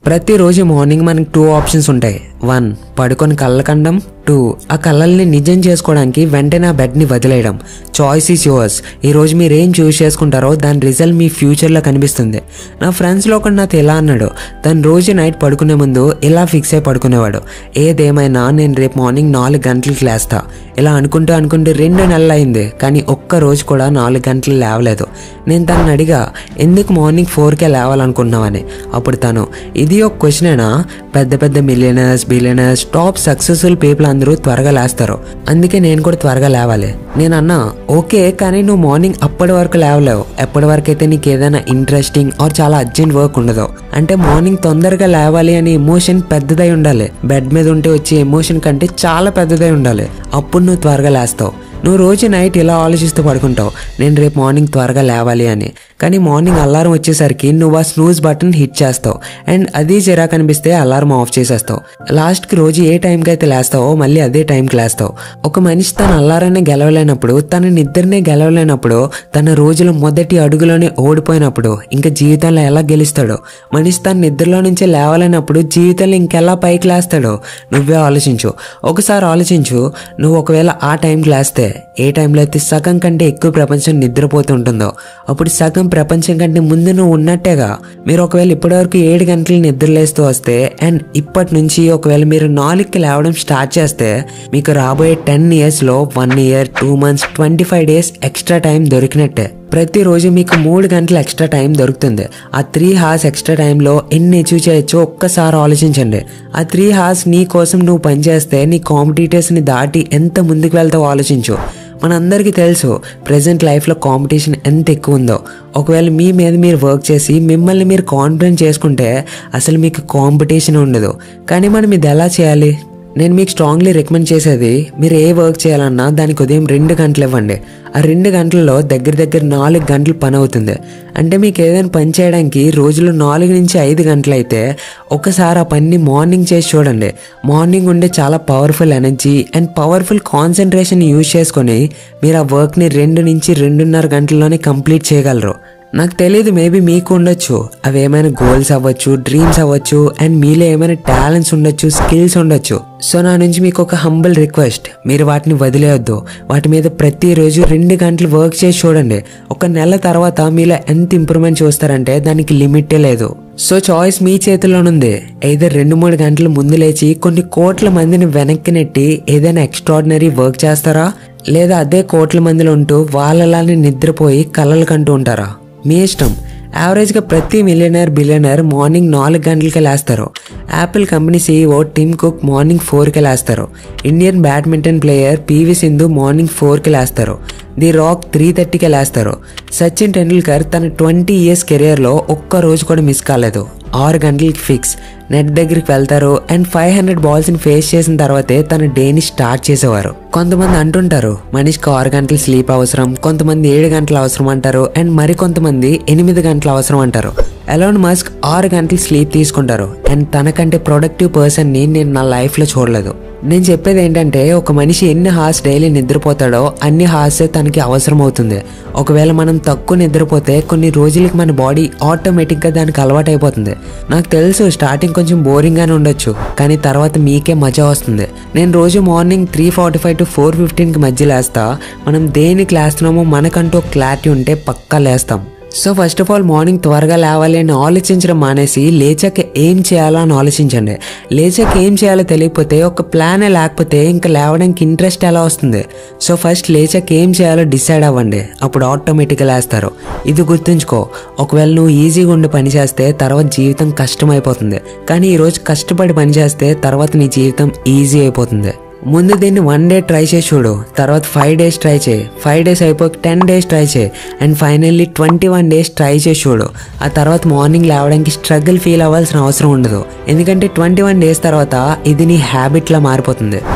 ప్రతిరోజు మార్నింగ్ మనకి two options ఉంటాయి వన్ పడుకొని కళ్ళ కండం టూ ఆ కళ్ళల్ని నిజం చేసుకోవడానికి వెంటనే ఆ బెడ్ని వదిలేయడం చాయిస్ ఈస్ యువర్స్ ఈరోజు మీరు ఏం చూస్ చేసుకుంటారో దాని రిజల్ట్ మీ ఫ్యూచర్లో కనిపిస్తుంది నా ఫ్రెండ్స్లో ఒకటి నాతో ఎలా అన్నాడు తను రోజు నైట్ పడుకునే ముందు ఇలా ఫిక్స్ అయి పడుకునేవాడు ఏదేమైనా నేను రేపు మార్నింగ్ నాలుగు గంటలకు లేస్తా ఇలా అనుకుంటూ అనుకుంటూ రెండు నెలలు అయింది కానీ ఒక్క రోజు కూడా నాలుగు గంటలు లేవలేదు నేను తనని అడిగా ఎందుకు మార్నింగ్ ఫోర్కే లేవాలనుకుంటున్నావని అప్పుడు తను ఇది ఒక క్వశ్చనేనా పెద్ద పెద్ద millionaires billionaires top successful people అందరూ త్వరగా లేస్తారు అందుకే నేను కూడా త్వరగా లేవాలి నేను అన్నా ఓకే కానీ నువ్వు మార్నింగ్ అప్పటి వరకు లేవలేవు ఎప్పటి వరకు అయితే నీకు ఏదైనా ఇంట్రెస్టింగ్ ఆర్ చాలా అర్జెంట్ వర్క్ ఉండదు అంటే మార్నింగ్ తొందరగా లేవాలి అనే ఎమోషన్ పెద్దదై ఉండాలి బెడ్ మీద ఉంటే వచ్చే ఎమోషన్ కంటే చాలా పెద్దదై ఉండాలి అప్పుడు నువ్వు త్వరగా లేస్తావు నువ్వు రోజు నైట్ ఇలా ఆలోచిస్తూ పడుకుంటావు నేను రేపు మార్నింగ్ త్వరగా లేవాలి అని కానీ మార్నింగ్ అలారం వచ్చేసరికి నువ్వు ఆ స్నూజ్ బటన్ హిట్ చేస్తావు అండ్ అది చిరా కనిపిస్తే అలారం ఆఫ్ చేసేస్తావు లాస్ట్కి రోజు ఏ టైంకి అయితే లేస్తావో మళ్ళీ అదే టైంకి లేస్తావు ఒక మనిషి తన అల్లారాన్ని గెలవలేనప్పుడు తన నిద్రనే గెలవలేనప్పుడు తన రోజుల మొదటి అడుగులోనే ఓడిపోయినప్పుడు ఇంకా జీవితంలో ఎలా గెలుస్తాడో మనిషి తన నిద్రలో నుంచే లేవలేనప్పుడు జీవితంలో ఇంకెలా పైకి లేస్తాడో నువ్వే ఆలోచించు ఒకసారి ఆలోచించు నువ్వు ఒకవేళ ఆ టైంకి లేస్తే ఏ టైంలో అయితే సగం కంటే ఎక్కువ ప్రపంచం నిద్రపోతూ ఉంటుందో అప్పుడు సగం ప్రపంచం కంటే ముందు నువ్వు ఉన్నట్టేగా మీరు ఒకవేళ ఇప్పటివరకు ఏడు గంటలు నిద్రలేస్తూ వస్తే అండ్ ఇప్పటి నుంచి ఒకవేళ మీరు నాలుగుకి లేవడం స్టార్ట్ చేస్తే మీకు రాబోయే టెన్ ఇయర్స్లో one year two months twenty five days extra time దొరికినట్టే ప్రతిరోజు మీకు మూడు గంటలు ఎక్స్ట్రా టైం దొరుకుతుంది ఆ త్రీ హార్స్ ఎక్స్ట్రా టైంలో ఎన్ని అచీవ్ చేయొచ్చో ఒక్కసారి ఆలోచించండి ఆ త్రీ హార్స్ నీ కోసం నువ్వు పనిచేస్తే నీ కాంపిటీటర్స్ని దాటి ఎంత ముందుకు వెళ్తావో ఆలోచించు మనందరికీ తెలుసు ప్రజెంట్ లైఫ్లో కాంపిటీషన్ ఎంత ఎక్కువ ఉందో ఒకవేళ మీ మీద మీరు వర్క్ చేసి మిమ్మల్ని మీరు కాన్ఫిడెంట్ చేసుకుంటే అసలు మీకు కాంపిటీషన్ ఉండదు కానీ మనం ఇది ఎలా చేయాలి నేను మీకు స్ట్రాంగ్లీ రికమెండ్ చేసేది మీరు ఏ వర్క్ చేయాలన్నా దానికి ఉదయం రెండు గంటలు ఇవ్వండి ఆ రెండు గంటల్లో దగ్గర దగ్గర నాలుగు గంటలు పని అవుతుంది అంటే మీకు ఏదైనా పని చేయడానికి రోజులో నాలుగు నుంచి ఐదు గంటలు అయితే ఒకసారి ఆ పని మార్నింగ్ చేసి చూడండి మార్నింగ్ ఉండే చాలా powerful energy and powerful concentration use చేసుకొని మీరు ఆ వర్క్ని రెండు నుంచి రెండున్నర గంటల్లోనే కంప్లీట్ చేయగలరు నాకు తెలియదు మేబీ మీకు ఉండొచ్చు అవి ఏమైనా గోల్స్ అవ్వచ్చు డ్రీమ్స్ అవ్వచ్చు అండ్ మీలో ఏమైనా టాలెంట్స్ ఉండొచ్చు స్కిల్స్ ఉండొచ్చు సో నా నుంచి మీకు ఒక హంబుల్ రిక్వెస్ట్ మీరు వాటిని వదిలేయొద్దు వాటి మీద ప్రతిరోజు రెండు గంటలు వర్క్ చేసి చూడండి ఒక నెల తర్వాత మీలో ఎంత ఇంప్రూవ్మెంట్ చూస్తారంటే దానికి లిమిటే లేదు సో చాయిస్ మీ చేతిలోనుంది ఏదో రెండు మూడు గంటల ముందు లేచి కొన్ని కోట్ల మందిని వెనక్కి నెట్టి ఏదైనా ఎక్స్ట్రాడినరీ వర్క్ చేస్తారా లేదా అదే కోట్ల మందిలో ఉంటూ వాళ్ళలానే నిద్రపోయి కలలు కంటూ ఉంటారా మీ ఇష్టం యావరేజ్గా ప్రతి మిలియనర్ బిలియనర్ మార్నింగ్ నాలుగు గంటలకే లేస్తారు Apple company CEO Tim Cook morning ఫోర్కి లేస్తారు Indian badminton player PV Sindhu morning ఫోర్కి లేస్తారు ది రాక్ త్రీ థర్టీకి లేస్తారు సచిన్ టెండూల్కర్ తన ట్వంటీ ఇయర్స్ కెరియర్లో ఒక్క రోజు కూడా మిస్ కాలేదు ఆరు గంటలకి ఫిక్స్ నెట్ దగ్గరికి వెళ్తారు అండ్ ఫైవ్ హండ్రెడ్ బాల్స్ని ఫేస్ చేసిన తర్వాతే తన డేని స్టార్ట్ చేసేవారు కొంతమంది అంటుంటారు మనిషికి ఆరు గంటలు స్లీప్ అవసరం కొంతమంది ఏడు గంటలు అవసరం అంటారు అండ్ మరి కొంతమంది ఎనిమిది గంటలు అవసరం అంటారు ఎలాన్ మస్క్ ఆరు గంటలు స్లీప్ తీసుకుంటారు అండ్ తనకంటే ప్రొడక్టివ్ పర్సన్ని నేను నా లైఫ్లో చూడలేదు నేను చెప్పేది ఏంటంటే ఒక మనిషి ఎన్ని హార్స్ డైలీ నిద్రపోతాడో అన్ని హార్సే తనకి అవసరం అవుతుంది ఒకవేళ మనం తక్కువ నిద్రపోతే కొన్ని రోజులకి మన బాడీ ఆటోమేటిక్గా దానికి అలవాటు అయిపోతుంది నాకు తెలుసు స్టార్టింగ్ కొంచెం బోరింగ్గానే ఉండొచ్చు కానీ తర్వాత మీకే మజా వస్తుంది నేను రోజు morning three forty five to four ఫిఫ్టీన్కి మధ్య లేస్తా మనం దేనికి లేస్తున్నామో మనకంటూ క్లారిటీ ఉంటే పక్కా లేస్తాం so first of all morning త్వరగా లేవాలి అని ఆలోచించడం మానేసి లేచాక ఏం చేయాలో అని ఆలోచించండి లేచాక ఏం చేయాలో తెలియకపోతే ఒక ప్లానే లేకపోతే ఇంకా లేవడానికి ఇంట్రెస్ట్ ఎలా వస్తుంది సో ఫస్ట్ లేచాక ఏం చేయాలో డిసైడ్ అవ్వండి అప్పుడు ఆటోమేటిక్గా లేస్తారు ఇది గుర్తుంచుకో ఒకవేళ నువ్వు ఈజీగా ఉండి పని చేస్తే తర్వాత జీవితం కష్టం అయిపోతుంది కానీ ఈరోజు కష్టపడి పని చేస్తే తర్వాత నీ జీవితం ఈజీ అయిపోతుంది ముందు దీన్ని వన్ డే ట్రై చేసి చూడు తర్వాత ఫైవ్ డేస్ ట్రై చేయి ఫైవ్ డేస్ అయిపోయి టెన్ డేస్ ట్రై చేయి and finally twenty one days try చేసి చూడు ఆ తర్వాత మార్నింగ్ లేవడానికి స్ట్రగుల్ ఫీల్ అవ్వాల్సిన అవసరం ఉండదు ఎందుకంటే ట్వంటీ వన్ డేస్ తర్వాత ఇది నీ హ్యాబిట్లా మారిపోతుంది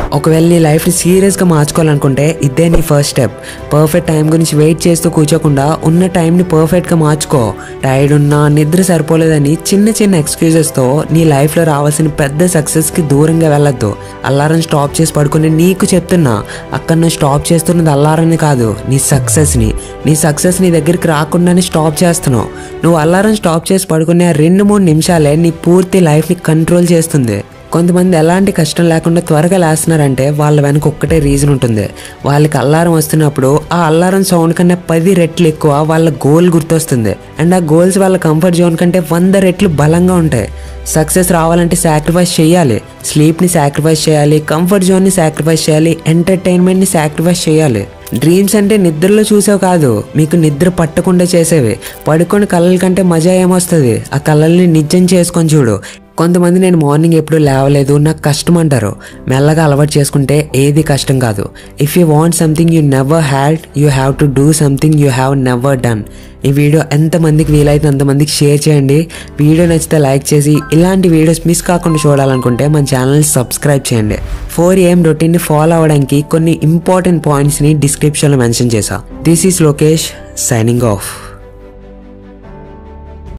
ఒకవేళ నీ లైఫ్ని సీరియస్గా మార్చుకోవాలనుకుంటే ఇదే నీ ఫస్ట్ స్టెప్ పర్ఫెక్ట్ టైం గురించి వెయిట్ చేస్తూ కూర్చోకుండా ఉన్న టైంని పర్ఫెక్ట్గా మార్చుకో టైర్డ్ ఉన్నా నిద్ర సరిపోలేదని చిన్న చిన్న ఎక్స్క్యూజెస్తో నీ లైఫ్లో రావాల్సిన పెద్ద సక్సెస్కి దూరంగా వెళ్ళొద్దు అల్లారం స్టాప్ చేసి పడుకుని నీకు చెప్తున్నా అక్కడ నువ్వు స్టాప్ చేస్తున్నది అల్లారాన్ని కాదు నీ సక్సెస్ని నీ సక్సెస్ నీ దగ్గరికి రాకుండానే స్టాప్ చేస్తున్నావు నువ్వు అల్లారం స్టాప్ చేసి పడుకునే ఆ రెండు మూడు నిమిషాలే నీ పూర్తి లైఫ్ని కంట్రోల్ చేస్తుంది కొంతమంది ఎలాంటి కష్టం లేకుండా త్వరగా లేస్తున్నారంటే వాళ్ళ వెనక ఒక్కటే రీజన్ ఉంటుంది వాళ్ళకి అల్లారం వస్తున్నప్పుడు ఆ అల్లారం సౌండ్ కన్నా పది రెట్లు ఎక్కువ వాళ్ళ గోల్ గుర్తొస్తుంది అండ్ ఆ గోల్స్ వాళ్ళ కంఫర్ట్ జోన్ కంటే వంద రెట్లు బలంగా ఉంటాయి సక్సెస్ రావాలంటే సాక్రిఫైస్ చేయాలి స్లీప్ని సాక్రిఫైస్ చేయాలి కంఫర్ట్ జోన్ని సాక్రిఫైస్ చేయాలి ఎంటర్టైన్మెంట్ని సాక్రిఫైస్ చేయాలి డ్రీమ్స్ అంటే నిద్రలో చూసావు కాదు మీకు నిద్ర పట్టకుండా చేసేవి పడుకొని కళ్ళ కంటే మజా ఏమొస్తుంది ఆ కళ్ళల్ని నిజం చేసుకొని చూడు కొంతమంది నేను మార్నింగ్ ఎప్పుడు లేవలేదు నాకు కష్టం అంటారు మెల్లగా అలవాటు చేసుకుంటే ఏది కష్టం కాదు if you want something you never had you have to do something you have never done ఈ వీడియో ఎంతమందికి వీలైతే అంతమందికి షేర్ చేయండి వీడియో నచ్చితే లైక్ చేసి ఇలాంటి వీడియోస్ మిస్ కాకుండా చూడాలనుకుంటే మన ఛానల్ని సబ్స్క్రైబ్ చేయండి ఫోర్ ఏఎం రొటీన్ని ఫాలో అవ్వడానికి కొన్ని ఇంపార్టెంట్ పాయింట్స్ని డిస్క్రిప్షన్లో మెన్షన్ చేశా this is Lokesh signing of